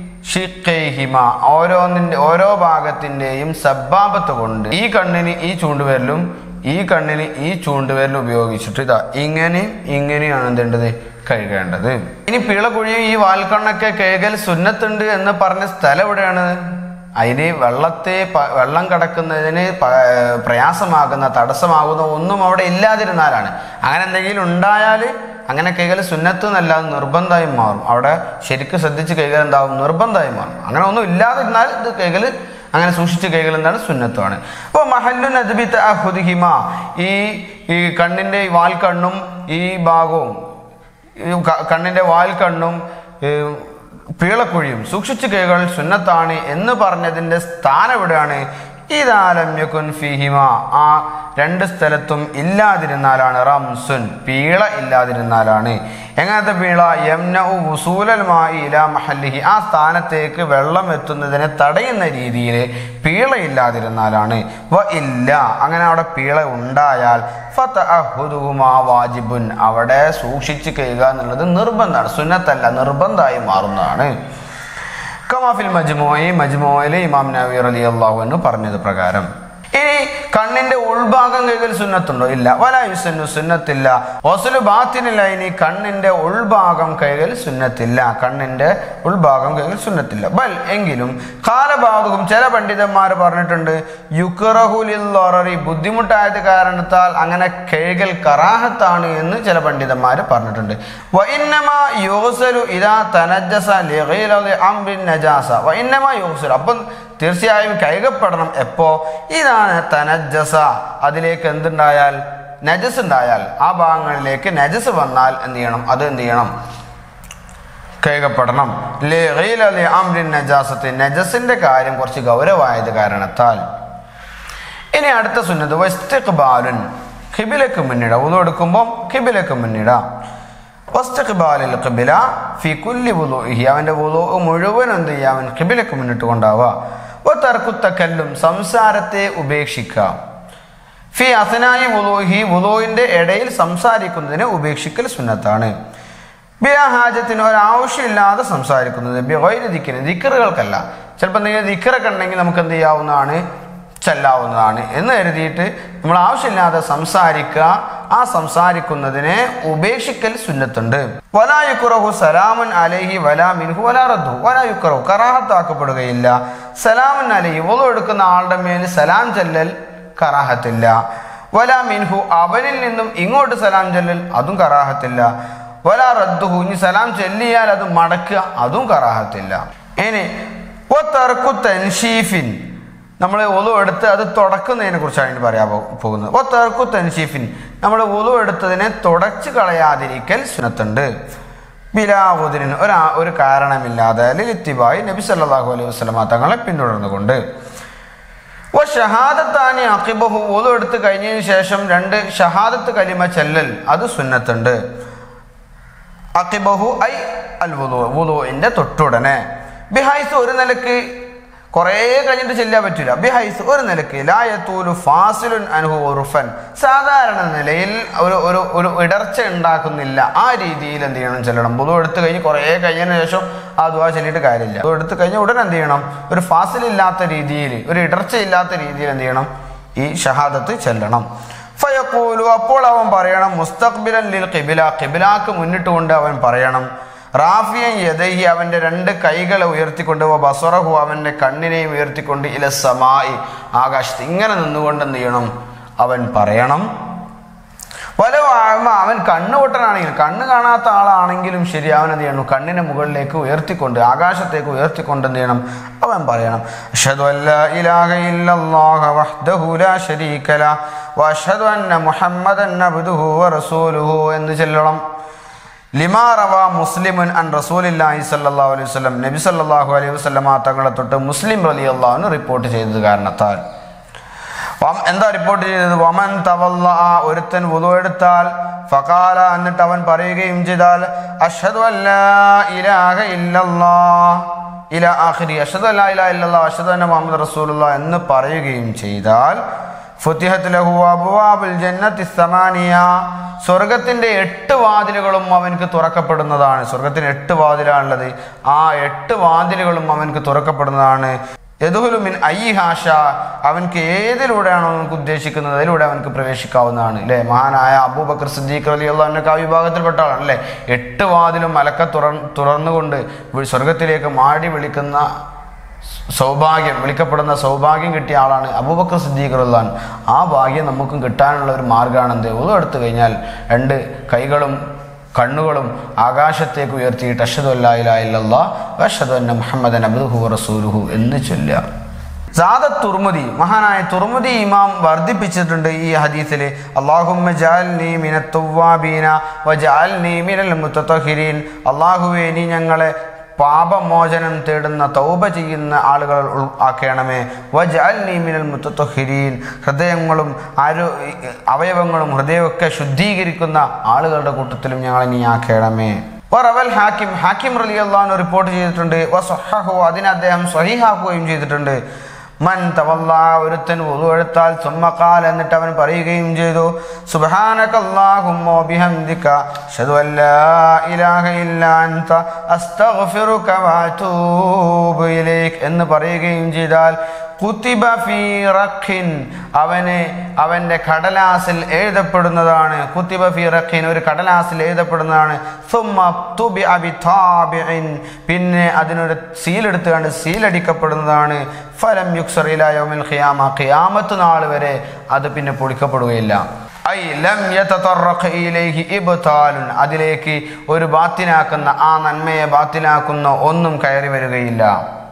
ഷിഖൈഹിമ ഓരോന്നിന്റെ ഓരോ ഭാഗത്തിന്റെയും സബ്ബാബത്ത് കൊണ്ട് ഈ കണ്ണിന് ഈ ചൂണ്ടുവിരലും ഈ കണ്ണിന് ഈ ചൂണ്ടുവിരൽ ഉപയോഗിച്ചിട്ട് ഇതാ ഇങ്ങനെയും ഇങ്ങനെയാണ് എന്തെണ്ടത് കഴുകേണ്ടത് ഇനി പിളകുഴിയും ഈ വാൽക്കണ്ണൊക്കെ കേകൽ സുന്നത്തുണ്ട് എന്ന് പറഞ്ഞ സ്ഥലം എവിടെയാണ് അതിന് വെള്ളത്തെ പ- വെള്ളം കടക്കുന്നതിന് പ- പ്രയാസമാകുന്ന തടസ്സമാകുന്ന ഒന്നും അവിടെ ഇല്ലാതിരുന്നാലാണ് അങ്ങനെ എന്തെങ്കിലും ഉണ്ടായാൽ അങ്ങനെ കൈകൾ സുന്നത്ത് എന്നല്ലാതെ നിർബന്ധമായും മാറും അവിടെ ശരിക്കും ശ്രദ്ധിച്ച് കൈകൾ എന്താവും നിർബന്ധമായും മാറും അങ്ങനെ ഒന്നും ഇല്ലാതിരുന്നാൽ ഇത് കൈകൾ അങ്ങനെ സൂക്ഷിച്ച് കൈകൾ എന്താണ് സുന്നത്താണ് അപ്പോൾ മഹല്ലു നദ്ബി തഅഹുദിഹിമ ഈ ഈ കണ്ണിന്റെ ഈ വാൽക്കണ്ണും ഈ ഭാഗവും ഈ ക- കണ്ണിന്റെ വാൽക്കണ്ണും ഈ പീളക്കുഴിയും സൂക്ഷിച്ചു കൈകൾ സുന്നത്താണ് എന്ന് പറഞ്ഞതിന്റെ സ്ഥാനം എവിടെയാണ് ഇതാലം യകുൻ ഫീഹിമ ആ രണ്ട് സ്ഥലത്തും ഇല്ലാതിരുന്നാലാണ് റംസുൻ പീള ഇല്ലാതിരുന്നാലാണ് എങ്ങനത്തെ പീള യംനഉ വുസൂലൽ മായി ഇലാ മഹല്ലിഹി ആ സ്ഥാനത്തേക്ക് വെള്ളം എത്തുന്നതിനെ തടയുന്ന രീതിയിൽ പീള ഇല്ലാതിരുന്നാലാണ് വ ഇല്ല അങ്ങനെ അവിടെ പീള ഉണ്ടായാൽ ഫതഅഹുദുഹുമാ വാജിബുൻ അവിടെ സൂക്ഷിച്ച് കഴിയുക എന്നുള്ളത് നിർബന്ധമാണ് സുന്നത്തല്ല നിർബന്ധമായി മാറുന്നതാണ് കമാഫിൽ മജ്മോയി മജ്മോയിലെ ഇമാം നബി റലി അള്ളാഹു എന്ന് പറഞ്ഞത് പ്രകാരം ഇനി കണ്ണിന്റെ ഉൾഭാഗം കഴുകൽ സുന്നത്തുണ്ടോ ഇല്ല വലായുസന്നു സുന്നത്തില്ല ഒസലു ബാത്തിനില്ല ഇനി കണ്ണിന്റെ ഉൾഭാഗം കഴുകൽ സുന്നത്തില്ല കണ്ണിന്റെ ഉൾഭാഗം കഴുകൽ സുന്നത്തില്ല ബൽ എങ്കിലും കാലഭാഗവും ചില പണ്ഡിതന്മാർ പറഞ്ഞിട്ടുണ്ട് യുക്കറഹുലിറി ബുദ്ധിമുട്ടായത് കാരണത്താൽ അങ്ങനെ കഴുകൽ കറാഹത്താണ് എന്ന് ചില പണ്ഡിതന്മാർ പറഞ്ഞിട്ടുണ്ട് വൈന്നമ യോസലു ഇതാ തനജസ ലിഗൈലി അംറിൻ നജാസ വൈന്നമ യോസലു അപ്പം തീർച്ചയായും കൈകപ്പെടണം എപ്പോ ഇതാണ് തനജസ അതിലേക്ക് എന്തുണ്ടായാൽ നജസ് ഉണ്ടായാൽ ആ ഭാഗങ്ങളിലേക്ക് നജസ് വന്നാൽ എന്ത് ചെയ്യണം അത് എന്ത് ചെയ്യണം കൈകപ്പെടണം ലിഗൈലി അംറിൻ നജാസത്ത് നജസിന്റെ കാര്യം കുറച്ച് ഗൗരവമായത് കാരണത്താൽ ഇനി അടുത്ത സുന്നത്ത് വസ്തിഖ്ബാലുൻ ഖിബിലക്ക് മുന്നിട ഉതു എടുക്കുമ്പോൾ ഖിബിലക്ക് മുന്നിട വസ്തഖ്ബാലിൽ ഖിബില ഫി കുല്ലി വുളൂഇഹി അവന്റെ വുളൂ മുഴുവൻ എന്ത് ചെയ്യുക അവൻ ഖിബിലക്ക് മുന്നിട്ട് കൊണ്ടാവുക വതർക്കുത്തക്കല്ലും സംസാരത്തെ ഉപേക്ഷിക്കാം ഫി അസനായി വുളൂഹി വുളൂഹിന്റെ ഇടയിൽ സംസാരിക്കുന്നതിനെ ഉപേക്ഷിക്കൽ സുന്നത്താണ് ബിയാഹാജത്തിന് ഒരാവശ്യമില്ലാതെ സംസാരിക്കുന്നത് ബിഹൈര് ദിക്കിന് ദിക്കറുകൾക്കല്ല ചിലപ്പോൾ എന്തെങ്കിലും ദിക്കറൊക്കെ ഉണ്ടെങ്കിൽ നമുക്ക് എന്ത് ചെയ്യാവുന്നതാണ് ചെല്ലാവുന്നതാണ് എന്ന് കരുതിയിട്ട് നമ്മൾ ആവശ്യമില്ലാതെ സംസാരിക്കുക ആ സംസാരിക്കുന്നതിനെ ഉപേക്ഷിക്കൽ സുന്നത്തുണ്ട് വലായുക്കുറഹു സലാമുൻ അലഹി വലാ മിൻഹു വലാ റദ്ദു വലായുക്കുറഹു കറാഹത്താക്കപ്പെടുകയില്ല സലാമുൻ അലഹി ഒതു എടുക്കുന്ന ആളുടെ മേൽ സലാം ചെല്ലൽ കറാഹത്തില്ല വലാ മിൻഹു അവനിൽ നിന്നും ഇങ്ങോട്ട് സലാം ചെല്ലൽ അതും കറാഹത്തില്ല വലാ റദ്ദുഹു ഇനി സലാം ചെല്ലിയാൽ അത് മടക്കുക അതും കറാഹത്തില്ല ഇനി ഒത്തർക്കു തൻഷീഫിൻ നമ്മൾ ഒലു എടുത്ത് അത് തുടക്കുന്നതിനെ കുറിച്ചാണ് ഇനി പറയാൻ പോ- പോകുന്നത് ഒത്തർക്കു തൻഷീഫിൻ നമ്മൾ ഒലു എടുത്തതിനെ തുടച്ചു കളയാതിരിക്കൽ സുനത്തുണ്ട് ബിലാവുദിന് ഒരു ഒരു കാരണമില്ലാതെ ലിത്തിബായി നബി സല്ലല്ലാഹു അലൈഹി വസല്ലമ തങ്ങളെ പിന്തുടർന്നുകൊണ്ട് ഓ ഷഹാദത്താനി അക്കിബഹു ഓതു എടുത്ത് കഴിഞ്ഞതിന് ശേഷം രണ്ട് ഷഹാദത്ത് കലിമ ചെല്ലൽ അത് സുന്നത്തുണ്ട് അക്കിബഹു ഐ അൽ വുളു വുളുവിന്റെ തൊട്ടുടനെ ബിഹൈസ് ഒരു നിലക്ക് കുറേ കഴിഞ്ഞിട്ട് ചെല്ലാൻ പറ്റില്ല ബിഹൈസ് ഒരു നിലക്ക് ലായത്തൂലു ഫാസിലുൻ അനുഹു ഉറുഫൻ സാധാരണ നിലയിൽ ഒരു ഒരു ഒരു ഇടർച്ച ഉണ്ടാക്കുന്നില്ല ആ രീതിയിൽ എന്ത് ചെയ്യണം ചെല്ലണം വുളു എടുത്ത് കഴിഞ്ഞ് കുറേ കഴിഞ്ഞതിന് ശേഷം ആ ദുവാ ചെല്ലിയിട്ട് കാര്യമില്ല വുളു എടുത്ത് കഴിഞ്ഞ ഉടനെ എന്ത് ചെയ്യണം ഒരു ഫാസിലില്ലാത്ത രീതിയിൽ ഒരു ഇടർച്ച ഇല്ലാത്ത രീതിയിൽ എന്ത് ചെയ്യണം ഈ ഷഹാദത്ത് ചെല്ലണം ഫയക്കൂലു അപ്പോൾ അവൻ പറയണം മുസ്തഖ്ബിലൻ ലിൽ ഖിബില ഖിബിലാക്ക് മുന്നിട്ടുകൊണ്ട് അവൻ പറയണം റാഫിയൻ യദഹി അവന്റെ രണ്ട് കൈകളെ ഉയർത്തിക്കൊണ്ട് വ ബസറഹു അവന്റെ കണ്ണിനെയും ഉയർത്തിക്കൊണ്ട് ഇല സമായി ആകാശത്ത് ഇങ്ങനെ നിന്നുകൊണ്ട് എന്ത് ചെയ്യണം അവൻ പറയണം പല ആഴ്മ അവൻ കണ്ണുപൊട്ടനാണെങ്കിലും കണ്ണ് കാണാത്ത ആളാണെങ്കിലും ശരി അവൻ എന്ത് ചെയ്യണം കണ്ണിനെ മുകളിലേക്ക് ഉയർത്തിക്കൊണ്ട് ആകാശത്തേക്ക് ഉയർത്തിക്കൊണ്ട് എന്ത് ചെയ്യണം അവൻ പറയണം അഷ്ഹദു അല്ലാ ഇലാഹ ഇല്ലല്ലാഹ വഹ്ദഹു ലാ ശരീക ല വഅഷ്ഹദു അന്ന മുഹമ്മദൻ അബ്ദുഹു വറസൂലുഹു എന്ന് ചൊല്ലണം ലിമാ റവ മുസ്ലിമുൻ അൻ റസൂലില്ലാഹി സല്ലല്ലാഹു അലൈഹി വസല്ലം നബി സല്ലല്ലാഹു അലൈഹി വസല്ലമ തങ്ങളെ തൊട്ട് മുസ്ലിം റളിയല്ലാഹു റിപ്പോർട്ട് ചെയ്തത് കാരണത്താൽ വം- എന്താ റിപ്പോർട്ട് ചെയ്തത് വമൻ തവല്ല ഒരുത്തൻ വുളു എടുത്താൽ ഫകാല എന്നിട്ട് അവൻ പറയുകയും ചെയ്താൽ അഷ്ഹദു അല്ലാ ഇലാഹ ഇല്ലല്ലാ ഇല ആഖിരി അഷ്ഹദു അല്ലാ ഇലാഹ ഇല്ലല്ലാ അഷ്ഹദു അന്ന മുഹമ്മദ് റസൂലുള്ളാ എന്ന് പറയുകയും ചെയ്താൽ ഫുത്തിഹത്ത് ലഹു അബ്വാബുൽ ജന്നത്തി സമാനിയ സ്വർഗത്തിന്റെ എട്ട് വാതിലുകളും അവൻക്ക് തുറക്കപ്പെടുന്നതാണ് സ്വർഗത്തിന് എട്ട് വാതിലാണുള്ളത് ആ എട്ട് വാതിലുകളും അവൻക്ക് തുറക്കപ്പെടുന്നതാണ് യദുഹുലു മിൻ ഐ ഹാഷ അവൻക്ക് ഏതിലൂടെയാണോ അവനക്ക് ഉദ്ദേശിക്കുന്നത് അതിലൂടെ അവനക്ക് പ്രവേശിക്കാവുന്നതാണ് അല്ലേ മഹാനായ അബൂബക്കർ സിദ്ദീഖ് അലി അള്ളാഹിനൊക്കെ ആ വിഭാഗത്തിൽപ്പെട്ട ആളാണ് അല്ലേ എട്ട് വാതിലും മലക്ക തുറ തുറന്നുകൊണ്ട് വി- സ്വർഗത്തിലേക്ക് മാടി വിളിക്കുന്ന സൗഭാഗ്യം വിളിക്കപ്പെടുന്ന സൗഭാഗ്യം കിട്ടിയ ആളാണ് അബൂബക്കർ സിദ്ദീഖ് റഹ്ലാൻ ആ ഭാഗ്യം നമുക്കും കിട്ടാനുള്ള ഒരു മാർഗ്ഗമാണ് എന്ത് ഉതു എടുത്തു കഴിഞ്ഞാൽ രണ്ട് കൈകളും കണ്ണുകളും ആകാശത്തേക്ക് ഉയർത്തിയിട്ട് അഷദു അല്ലാ ഇലാ ഇല്ലല്ലാ അഷദു അന്ന മുഹമ്മദൻ അബ്ദുഹു റസൂലുഹു എന്ന് ചൊല്ലുക സാദ തുർമുദി മഹാനായ തുർമുദി ഇമാം വർദ്ധിപ്പിച്ചിട്ടുണ്ട് ഈ ഹദീസിൽ അള്ളാഹുമ്മ ജാൽനി മിന തുവാബീന വ ജാൽനി മിനൽ മുത്തഹിരീൻ അള്ളാഹുവേ നീ ഞങ്ങളെ പാപമോചനം തേടുന്ന തൗബ ചെയ്യുന്ന ആളുകൾ ഉൾ- ആക്കണമേ വജാൽനി മിനൽ മുത്തഹിരീൻ ഹൃദയങ്ങളും ആരോ അവയവങ്ങളും ഹൃദയമൊക്കെ ശുദ്ധീകരിക്കുന്ന ആളുകളുടെ കൂട്ടത്തിലും ഞങ്ങളെ നീ ആക്കണമേ വറവൽ ഹാക്കിം ഹാക്കിം റലി അള്ളഹാൻ റിപ്പോർട്ട് ചെയ്തിട്ടുണ്ട് വസ്ഹഹു അതിനെ അദ്ദേഹം സ്വഹീഹാക്കുകയും ചെയ്തിട്ടുണ്ട് മൻ തവല്ല ഒരുത്തൻ വുളു എടുത്താൽ സുമ്മക്കാൽ എന്നിട്ട് അവൻ പറയുകയും ചെയ്തു സുബ്ഹാനകല്ലാഹുമ്മ ബിഹംദിക അഷ്ഹദു അല്ലാ ഇലാഹ ഇല്ലാ അൻത അസ്തഗ്ഫിറുക വഅതൂബു ഇലൈക് എന്ന് പറയുകയും ചെയ്താൽ കുത്തിബ ഫീ റഖിൻ അവന് അവന്റെ കടലാസിൽ എഴുതപ്പെടുന്നതാണ് കുത്തിബ ഫീ റഖിൻ ഒരു കടലാസിൽ എഴുതപ്പെടുന്നതാണ് സുമ്മ തുബിഅ ബിതാബിഇൻ പിന്നെ അതിനൊരു സീലെടുത്ത് കണ്ട് സീലടിക്കപ്പെടുന്നതാണ് ഫലം യുക്സർ ഇലാ യൗമിൽ ഖിയാമ ഖിയാമത്ത് നാൾ വരെ അത് പിന്നെ പൊളിക്കപ്പെടുകയില്ല ഐ ലം യതതറഖ ഇലൈഹി ഇബ്താലുൻ അതിലേക്ക് ഒരു ബാത്തിനാക്കുന്ന ആ നന്മയെ ബാത്തിനാക്കുന്ന ഒന്നും കയറി വരികയില്ല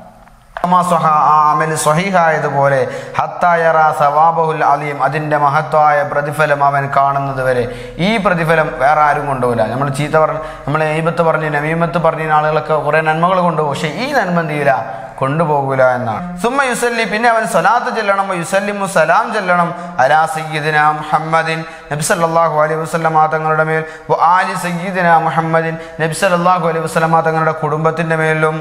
കമാ സ്വഹ ആ അമൽ സ്വഹീഹായതുപോലെ ഹത്തായറ സവാബഹുൽ അലീം അതിൻ്റെ മഹത്വായ പ്രതിഫലം അവൻ കാണുന്നത് വരെ ഈ പ്രതിഫലം വേറെ ആരും കൊണ്ടുപോകില്ല നമ്മൾ ചീത്ത പറഞ്ഞ നമ്മൾ എയ്ബത്ത് പറഞ്ഞ് നമീമത്ത് പറഞ്ഞ ആളുകളൊക്കെ കുറേ നന്മകൾ കൊണ്ടുപോകും പക്ഷേ ഈ നന്മ എന്ത് ചെയ്യില്ല കൊണ്ടുപോകൂല എന്നാണ് സുമ്മ യുസല്ലി പിന്നെ അവൻ സലാത്ത് ചെല്ലണം യുസല്ലിമു സലാം ചെല്ലണം അലാ സയ്യിദിന മുഹമ്മദിൻ നബി സല്ലല്ലാഹു അലൈഹി വസല്ലമ തങ്ങളുടെ മേൽ വ ആലി സയ്യിദിന മുഹമ്മദിൻ നബി സല്ലല്ലാഹു അലൈഹി വസല്ലമ തങ്ങളുടെ കുടുംബത്തിന്റെ മേലും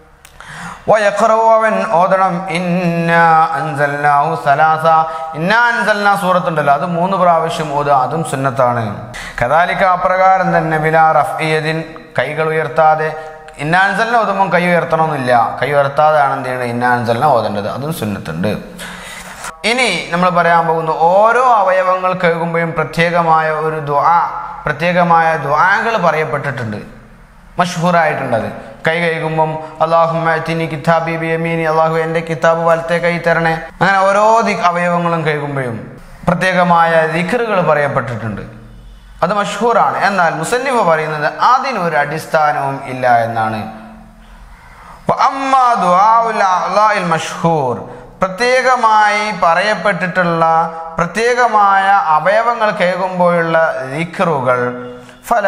വയഖറഉ അവൻ ഓതണം ഇന്നാ അൻസൽനാഹു സലാസ ഇന്നാ അൻസൽനാ സൂറത്തുണ്ടല്ലോ അത് മൂന്ന് പ്രാവശ്യം ഓതുക അതും സുന്നത്താണ് കദാലിക്ക അപ്രകാരം തന്നെ ബിലാ റഫ്ഇയദിൻ കൈകൾ ഉയർത്താതെ ഇന്നാൻസലിനെ ഓതുമ്പോൾ കൈ ഉയർത്തണമെന്നില്ല കൈ ഉയർത്താതെയാണ് എന്ത് ചെയ്യുന്നത് ഇന്നാൻസലിനെ ഓതേണ്ടത് അതും സുന്നത്തുണ്ട് ഇനി നമ്മൾ പറയാൻ പോകുന്ന ഓരോ അവയവങ്ങൾ കേൾക്കുമ്പോഴും പ്രത്യേകമായ ഒരു ദ്വാ പ്രത്യേകമായ ദ്വാകൾ പറയപ്പെട്ടിട്ടുണ്ട് മഷ്ഹൂറായിട്ടുണ്ട് അത് കൈ കഴുകുമ്പം അള്ളാഹുമ്മി കിതാബി ബിയമീനി അള്ളാഹു എൻ്റെ കിതാബ് വലത്തെ കൈ തരണേ അങ്ങനെ ഓരോ ദി അവയവങ്ങളും കഴുകുമ്പോഴും പ്രത്യേകമായ ദിഖറുകൾ പറയപ്പെട്ടിട്ടുണ്ട് അത് മഷ്ഹൂറാണ് എന്നാൽ മുസന്നിഫ് പറയുന്നത് അതിനൊരു അടിസ്ഥാനവും ഇല്ല എന്നാണ് വഅമ്മാ ദുആഉൽ അഅ്ളാഇൽ മഷ്ഹൂർ പ്രത്യേകമായി പറയപ്പെട്ടിട്ടുള്ള പ്രത്യേകമായ അവയവങ്ങൾ കേൾക്കുമ്പോഴുള്ള ദിക്റുകൾ ഫല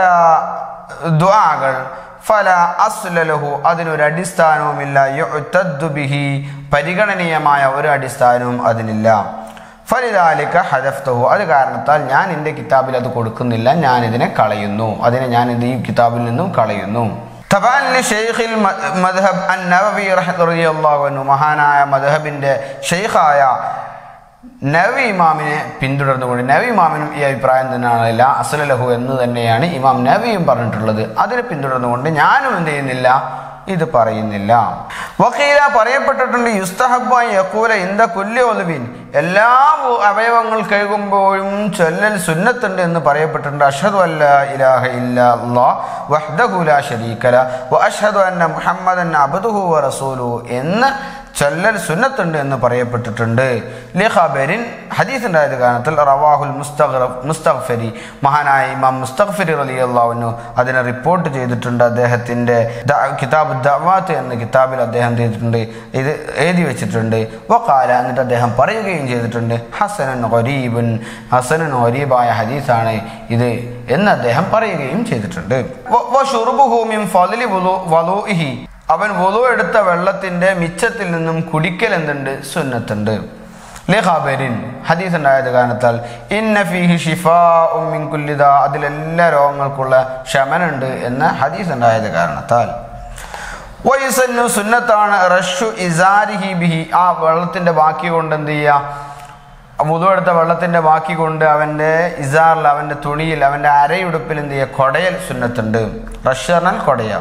ദുആകൾ ഫല അസ്ലലഹു അതിനൊരു അടിസ്ഥാനവുമില്ല യുഅ്തദ്ദു ബിഹി പരിഗണനീയമായ ഒരു അടിസ്ഥാനവും അതിനില്ല ഫലിദാലിക്ക ഹദഫ്തഹു അത് കാരണത്താൽ ഞാൻ എൻ്റെ കിതാബിൽ അത് കൊടുക്കുന്നില്ല ഞാൻ ഇതിനെ കളയുന്നു അതിനെ ഞാൻ ഇത് ഈ കിതാബിൽ നിന്നും കളയുന്നു തബാലി ഷെയ്ഖിൽ മദ്ഹബ് അൻ നവവി റളിയല്ലാഹു അൻഹു മഹാനായ മദ്ഹബിൻ്റെ ഷെയ്ഖായ നവി ഇമാമിനെ പിന്തുടർന്നുകൊണ്ട് നവി ഇമാമിനും ഈ അഭിപ്രായം തന്നെയാണ് ലാ അസലലഹു എന്ന് തന്നെയാണ് ഇമാം നവിയും പറഞ്ഞിട്ടുള്ളത് അതിനെ പിന്തുടർന്നുകൊണ്ട് ഞാനും എന്ത് ചെയ്യുന്നില്ല ഇത് പറയുന്നില്ല വക്കീല പറയപ്പെട്ടിട്ടുണ്ട് യുസ്തഹബായി യക്കൂല ഇന്ത കുല്യ ഒലുവിൻ എല്ലാ ഉ- അവയവങ്ങൾ കേൾക്കുമ്പോഴും ചൊല്ലൽ സുന്നത്തുണ്ട് എന്ന് പറയപ്പെട്ടിട്ടുണ്ട് അഷദു അല്ല ഇലാഹ ഇല്ല അല്ലാഹ് വഹ്ദഹു ലാ ശരീകല വ അഷ്ഹദു അന്ന മുഹമ്മദൻ അബ്ദുഹു വ റസൂലു എന്ന് ചൊല്ലൽ സുന്നത്തുണ്ട് എന്ന് പറയപ്പെട്ടിട്ടുണ്ട് ലിഖബരിൻ ഹദീസ് ഉണ്ടായത് കാരണത്തിൽ റവാഹുൽ മുസ്തഖറഫ് മുസ്തഗ്ഫരി മഹാനായ ഇമാം മുസ്തഗ്ഫരി റളിയല്ലാഹു അതിനെ റിപ്പോർട്ട് ചെയ്തിട്ടുണ്ട് അദ്ദേഹത്തിൻ്റെ ദ- കിതാബ് ദവാത്ത് എന്ന കിതാബിൽ അദ്ദേഹം ചെയ്തിട്ടുണ്ട് ഇത് എഴുതി വെച്ചിട്ടുണ്ട് വക്കാല എന്നിട്ട് അദ്ദേഹം പറയുകയും ചെയ്തിട്ടുണ്ട് ഹസനൻ ഗരീബുൻ ഹസനൻ ഗരീബായ ഹദീസാണ് ഇത് എന്ന് അദ്ദേഹം പറയുകയും ചെയ്തിട്ടുണ്ട് വ- വ ശുർബുഹു മിൻ ഫദ്ലി വുളു- വളുഇഹി അവൻ വുളു എടുത്ത വെള്ളത്തിന്റെ മിച്ചത്തിൽ നിന്നും കുടിക്കൽ എന്തുണ്ട് സുന്നത്തുണ്ട് ലേഖാബരിൻ ഹദീസ് ഉണ്ടായത് കാരണത്താൽ ഇന്ന ഫീഹി ഷിഫാഉം മിൻ കുല്ലി ദാ അതിലെല്ലാ രോഗങ്ങൾക്കുള്ള ശമനുണ്ട് എന്ന ഹദീസ് ഉണ്ടായത് കാരണത്താൽ വയസ്സന്നു സുന്നത്താണ് റഷു ഇസാരിഹി ബിഹി ആ വെള്ളത്തിന്റെ ബാക്കി കൊണ്ട് എന്ത് ചെയ്യുക മുതു എടുത്ത വെള്ളത്തിന്റെ ബാക്കി കൊണ്ട് അവന്റെ ഇസാറിൽ അവന്റെ തുണിയിൽ അവന്റെ അരയുടുപ്പിൽ എന്ത് ചെയ്യുക കൊടയൽ സുന്നത്തുണ്ട് റഷ് പറഞ്ഞാൽ കൊടയ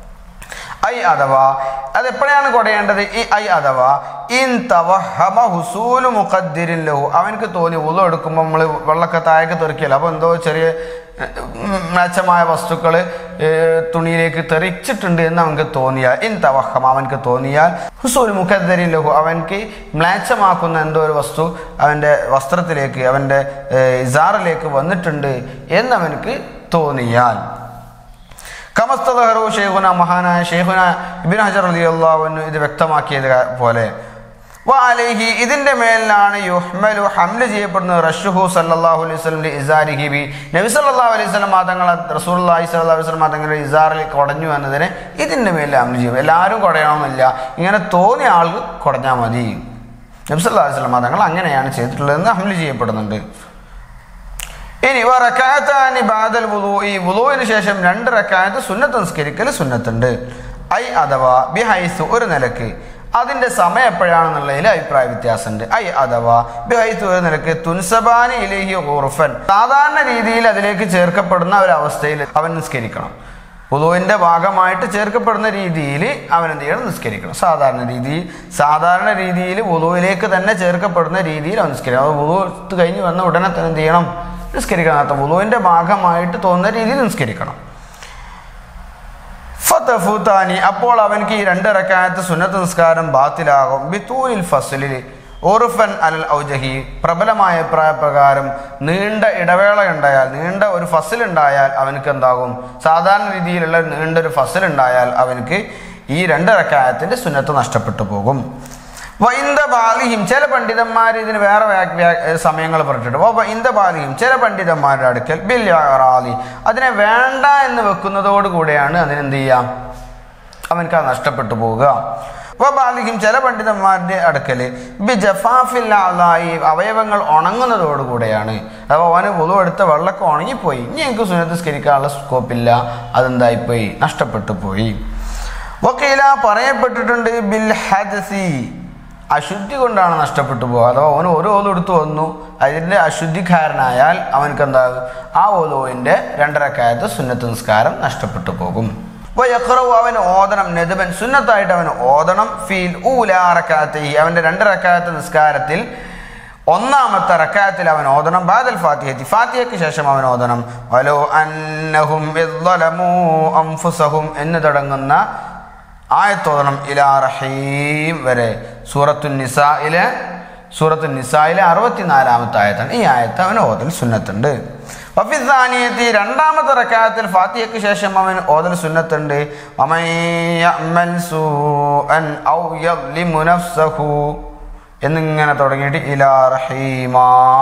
ഐ അഥവാ അത് എപ്പോഴാണ് കൊടയേണ്ടത് ഈ ഐ അഥവാ ഇൻ തവഹമ ഹുസൂലു മുഖദ്ദിരിൻ ലഹു അവനക്ക് തോന്നി ഉളു എടുക്കുമ്പോൾ നമ്മൾ വെള്ളമൊക്കെ താഴേക്ക് തെറിക്കല്ലോ അപ്പോൾ എന്തോ ചെറിയ ഉം, മ്ലേച്ഛമായ വസ്തുക്കൾ തുണിയിലേക്ക് തെറിച്ചിട്ടുണ്ട് എന്ന് അവനക്ക് തോന്നിയാൽ ഇൻ തവഹമ അവനക്ക് തോന്നിയാൽ ഹുസൂൽ മുഖദ്ദരിൻ ലഹു അവൻക്ക് മ്ലേച്ഛമാക്കുന്ന എന്തോ ഒരു വസ്തു അവൻ്റെ വസ്ത്രത്തിലേക്ക് അവൻ്റെ ഇസാറിലേക്ക് വന്നിട്ടുണ്ട് എന്ന് അവനക്ക് തോന്നിയാൽ കമസ്തഹറു ഷെയ്ഖുന മഹാനായ ഷെയ്ഖുന ഇബിൻ ഹജർ അലി അള്ളാഹുവിന് ഇത് വ്യക്തമാക്കിയത് ക- പോലെ വാലേഹി ഇതിന്റെ മേലിലാണ് യുഹ്മലു ഹംല ചെയ്യപ്പെടുന്നത് റഷുഹു സല്ലല്ലാഹു അലൈഹി വസല്ലം ഇസാരിഹി ബി നബി സല്ലല്ലാഹു അലൈഹി വസല്ലം മാതങ്ങൾ റസൂലുള്ളാഹി സ്വല്ലല്ലാഹു അലൈഹി വസല്ലം മാതങ്ങളുടെ ഇസാറിൽ കുടഞ്ഞു എന്നതിന് ഇതിന്റെ മേലിൽ ഹംല ചെയ്യും എല്ലാവരും കുടയണമെന്നില്ല ഇങ്ങനെ തോന്നിയ ആൾക്ക് കുടഞ്ഞാൽ മതി നബി സല്ലല്ലാഹു അലൈഹി വസല്ലം മാതങ്ങൾ അങ്ങനെയാണ് ചെയ്തിട്ടുള്ളതെന്ന് ഹംല ചെയ്യപ്പെടുന്നുണ്ട് ഇനി വ റക്അത്താനി ബാദൽ വുളൂഇ വുളൂഇന് ശേഷം രണ്ട് റക്അത്ത് സുന്നത്ത് നിസ്കരിക്കൽ സുന്നത്തുണ്ട് ഐ അഥവാ ബിഹൈസ് ഒരു നിലക്ക് അതിന്റെ സമയം എപ്പോഴാണെന്നുള്ളതിൽ അഭിപ്രായ വ്യത്യാസമുണ്ട് ഐ അഥവാ ബിഹൈസ് ഒരു നിലക്ക് തുൻസബാനി ഇലേഹി ഉറുഫൻ സാധാരണ രീതിയിൽ അതിലേക്ക് ചേർക്കപ്പെടുന്ന ഒരു അവസ്ഥയിൽ അവൻ നിസ്കരിക്കണം വുളുവിന്റെ ഭാഗമായിട്ട് ചേർക്കപ്പെടുന്ന രീതിയിൽ അവൻ എന്ത് ചെയ്യണം നിസ്കരിക്കണം സാധാരണ രീതിയിൽ സാധാരണ രീതിയിൽ വുളുവിലേക്ക് തന്നെ ചേർക്കപ്പെടുന്ന രീതിയിൽ അവൻ നിസ്കരിക്കണം അത് വുളു എടുത്ത് കഴിഞ്ഞ് വന്ന ഉടനെ തന്നെ എന്ത് ചെയ്യണം നിസ്കരിക്കണം അർത്ഥം വുളുവിന്റെ ഭാഗമായിട്ട് തോന്നുന്ന രീതിയിൽ നിസ്കരിക്കണം ഫതഫുതാനി അപ്പോൾ അവൻക്ക് ഈ രണ്ട് റക്കായത്ത് സുന്നത്ത് നിസ്കാരം ബാത്തിലാകും ബിത്തൂലിൽ ഫസലിൽ ഓറുഫൻ അലൽ ഔജഹി പ്രബലമായ അഭിപ്രായപ്രകാരം നീണ്ട ഇടവേള ഉണ്ടായാൽ നീണ്ട ഒരു ഫസൽ ഉണ്ടായാൽ അവനക്ക് എന്താകും സാധാരണ രീതിയിലുള്ള നീണ്ട ഒരു ഫസൽ ഉണ്ടായാൽ അവനക്ക് ഈ രണ്ട് റക്കായത്തിന്റെ സുന്നത്ത് നഷ്ടപ്പെട്ടു പോകും വൈന്ദ ബാലിഹിം ചില പണ്ഡിതന്മാർ ഇതിന് വേറെ സമയങ്ങൾ പറഞ്ഞിട്ടുണ്ട് വൈന്ദ ബാലിഹിം ചില പണ്ഡിതന്മാരുടെ അടുക്കൽ ബിൽ റാലി അതിനെ വേണ്ട എന്ന് വെക്കുന്നതോട് കൂടെയാണ് അതിനെന്ത് ചെയ്യാം അവനക്ക് അത് നഷ്ടപ്പെട്ടു പോവുക വബാലിക്കും ചില പണ്ഡിതന്മാരുടെ അടുക്കല് ബി ജഫാഫില്ലാതായി അവയവങ്ങൾ ഉണങ്ങുന്നതോടുകൂടെയാണ് അഥവാ അവന് പൊതു എടുത്ത വെള്ളമൊക്കെ ഉണങ്ങിപ്പോയി ഇനി എനിക്ക് സുന്നത്ത് സ്കരിക്കാനുള്ള സ്കോപ്പില്ല അതെന്തായിപ്പോയി നഷ്ടപ്പെട്ടു പോയി വക്കീല പറയപ്പെട്ടിട്ടുണ്ട് ബിൽ ഹദസി അശുദ്ധി കൊണ്ടാണ് നഷ്ടപ്പെട്ടു പോകുക അഥവാ അവന് ഒരു ഓലു എടുത്തു വന്നു അതിൻ്റെ അശുദ്ധിക്കാരനായാൽ അവനക്ക് എന്താകും ആ ഓലോവിൻ്റെ രണ്ടരക്കായത്ത് സുന്നത്ത് നിസ്കാരം നഷ്ടപ്പെട്ടു പോകും അപ്പോൾ യഖ്റവ് അവൻ ഓതണം നെതുബൻ സുന്നത്തായിട്ട് അവൻ ഓതണം ഫീൽ ഊലാറക്കാത്ത അവൻ്റെ രണ്ട് റക്കായത്ത് നിസ്കാരത്തിൽ ഒന്നാമത്തെ റക്കായത്തിൽ അവൻ ഓതണം ബാദൽ ഫാത്തിഹത്തി ഫാത്തിഹയ്ക്ക് ശേഷം അവൻ ഓതണം വലോ അന്നഹും ഇദ്ദലമൂ അംഫുസഹും എന്ന് തുടങ്ങുന്ന ആയത്തോതണം ഇലാ റഹീം വരെ സൂറത്തു നിസായിലെ സൂറത്തു നിസായിലെ അറുപത്തിനാലാമത്തെ ആയത്താണ് ഈ ആയത്ത് അവൻ ഓതൽ സുന്നത്തുണ്ട് വഫിദാനിയത്തി രണ്ടാമത്തെ റക്കായത്തിൽ ഫാത്തിഹയ്ക്ക് ശേഷം അവൻ ഓതൽ സുന്നത്തുണ്ട് വമൻ യഅമൽ സൂഅൻ ഔ യദ്ലിമു നഫ്സഹു എന്നിങ്ങനെ തുടങ്ങിയിട്ട് ഇലാ റഹീമ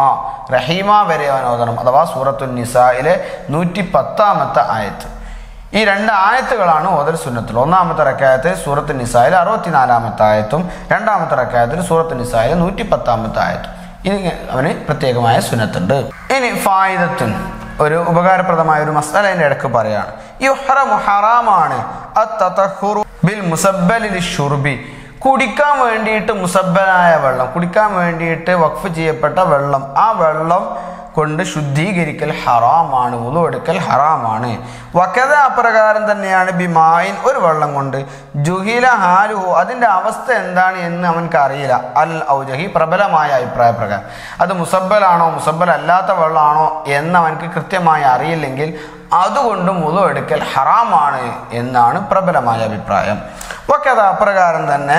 റഹീമ വരെ അവൻ ഓതണം അഥവാ സൂറത്തു നിസായിലെ നൂറ്റി പത്താമത്തെ ആയത്ത് ഈ രണ്ട് ആയത്തുകളാണ് ഓതൽ സുന്നത്തുൽ ഒന്നാമത്തെ റക്കായത്ത് സൂറത്ത് നിസായിൽ അറുപത്തിനാലാമത്തെ ആയത്തും രണ്ടാമത്തെ റക്കായത്തിൽ സൂറത്ത് നിസായിൽ നൂറ്റി പത്താമത്തെ ആയത്തും ഇനി അവന് പ്രത്യേകമായ സുന്നത്തുണ്ട് ഇനി ഫായിദത്തുൻ ഒരു ഉപകാരപ്രദമായ ഒരു മസാലയുടെ ഇടക്ക് പറയാണ് യുഹ്റമു ഹറാമാണ് അത്തതഹുറു ബിൽ മുസബ്ബലിൽ ഷുർബി കുടിക്കാൻ വേണ്ടിയിട്ട് മുസബ്ബലായ വെള്ളം കുടിക്കാൻ വേണ്ടിയിട്ട് വഖഫ് ചെയ്യപ്പെട്ട വെള്ളം ആ വെള്ളം കൊണ്ട് ശുദ്ധീകരിക്കൽ ഹറാമാണ് ഉളു എടുക്കൽ ഹറാമാണ് വക്കത അപ്രകാരം തന്നെയാണ് ബിമായിൻ ഒരു വെള്ളം കൊണ്ട് ജുഹില ഹാലുഹു അതിൻ്റെ അവസ്ഥ എന്താണ് എന്ന് അവൻക്ക് അറിയില്ല അൽ ഔജഹി പ്രബലമായ അഭിപ്രായ പ്രകാരം അത് മുസബ്ബലാണോ മുസബ്ബൽ അല്ലാത്ത വെള്ളമാണോ എന്ന് അവൻക്ക് കൃത്യമായി അറിയില്ലെങ്കിൽ അതുകൊണ്ടും ഉളു എടുക്കൽ ഹറാമാണ് എന്നാണ് പ്രബലമായ അഭിപ്രായം വക്കത അപ്രകാരം തന്നെ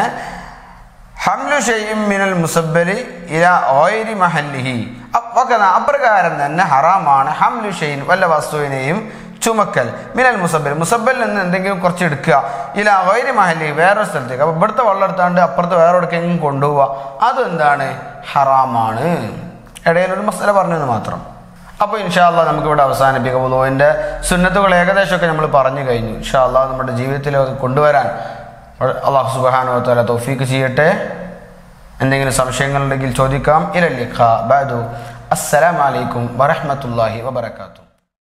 ഹംലു ഷെയ്യും മിനൽ മുസബ്ബലി ഇല ഓയിരി മഹല്ലിഹി വക്കത അപ്രകാരം തന്നെ ഹറാമാണ് ഹംലു ഷെയ്ൻ വല്ല വസ്തുവിനെയും ചുമക്കൽ മിനൽ മുസബ്ബൽ മുസബ്ബലിൽ നിന്ന് എന്തെങ്കിലും കുറച്ച് എടുക്കുക ഇല ഓയിരി മഹല്ലി വേറൊരു സ്ഥലത്തേക്ക് അപ്പോൾ ഇവിടുത്തെ വെള്ളം എടുത്താണ്ട് അപ്പുറത്ത് വേറെ എവിടേക്കെങ്കിലും കൊണ്ടുപോവുക അതെന്താണ് ഹറാമാണ് ഇടയിലൊരു മസാല പറഞ്ഞത് മാത്രം അപ്പോൾ ഇൻഷാല്ല നമുക്കിവിടെ അവസാനിപ്പിക്കാം ഉദോവിൻ്റെ സുന്നത്തുകൾ ഏകദേശമൊക്കെ നമ്മൾ പറഞ്ഞു കഴിഞ്ഞു ഇൻഷാല്ല നമ്മുടെ ജീവിതത്തിൽ അത് കൊണ്ടുവരാൻ അള്ളാഹു സുബാനോ തല തൗഫീക്ക് ചെയ്യട്ടെ എന്തെങ്കിലും സംശയങ്ങളുണ്ടെങ്കിൽ ചോദിക്കാം ഇലല്ലിഖ ബാദു അസ്സലാമലൈക്കും വറഹമത്തല്ലാഹി വബർക്കാത്തു